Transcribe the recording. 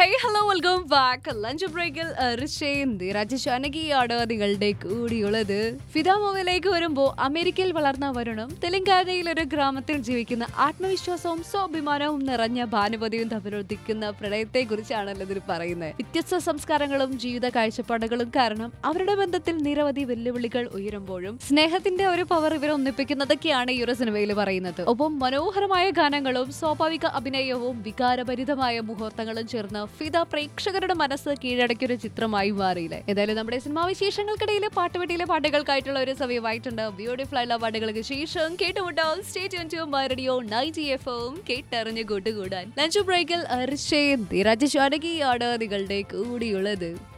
high hello welcome back lunch ബ്രേക്കിൽ ഋഷയും രാജശാനകിയാണ് നിങ്ങളുടെ കൂടിയുള്ളത് ഫിദ മൂവിലേക്ക് വരുമ്പോൾ അമേരിക്കയിൽ വളർന്ന വരുണും തെലങ്കാനയിൽ ഒരു ഗ്രാമത്തിൽ ജീവിക്കുന്ന ആത്മവിശ്വാസവും സ്വാഭിമാനവും നിറഞ്ഞ ഭാനുപതിയും തമ്മിലൊതിക്കുന്ന പ്രണയത്തെ കുറിച്ചാണല്ലോ ഇതിൽ പറയുന്നത് വ്യത്യസ്ത സംസ്കാരങ്ങളും ജീവിത കാഴ്ചപ്പാടുകളും കാരണം അവരുടെ ബന്ധത്തിൽ നിരവധി വെല്ലുവിളികൾ ഉയരുമ്പോഴും സ്നേഹത്തിന്റെ ഒരു പവർ ഇവരെ ഒന്നിപ്പിക്കുന്നതൊക്കെയാണ് ഈ ഒരു സിനിമയിൽ പറയുന്നത് ഒപ്പം മനോഹരമായ ഗാനങ്ങളും സ്വാഭാവിക അഭിനയവും വികാരഭരിതമായ മുഹൂർത്തങ്ങളും ചേർന്ന് ഫിദ പ്രേക്ഷകരുടെ മനസ്സ് കീഴടക്കിയൊരു ചിത്രമായി മാറിയില്ലേ ഏതായാലും നമ്മുടെ സിനിമാ വിശേഷങ്ങൾക്കിടയിലെ പാട്ടുപെട്ടിയിലെ പാട്ടുകൾക്കായിട്ടുള്ള ഒരു സമയമായിട്ടുണ്ട് ബ്യൂട്ടിഫുൾ ആയിട്ടുള്ള പാട്ടുകൾക്ക് ശേഷം കേട്ടുമുട്ടാം സ്റ്റേറ്റ് ടു റേഡിയോ നൈറ്റി എഫും കേട്ടറിഞ്ഞ് കൂട്ടുകൂടാൻ ലഞ്ച് ബ്രേക്കിൽ അർഷേ രാജശാനകിയാണ് നിങ്ങളുടെ കൂടിയുള്ളത്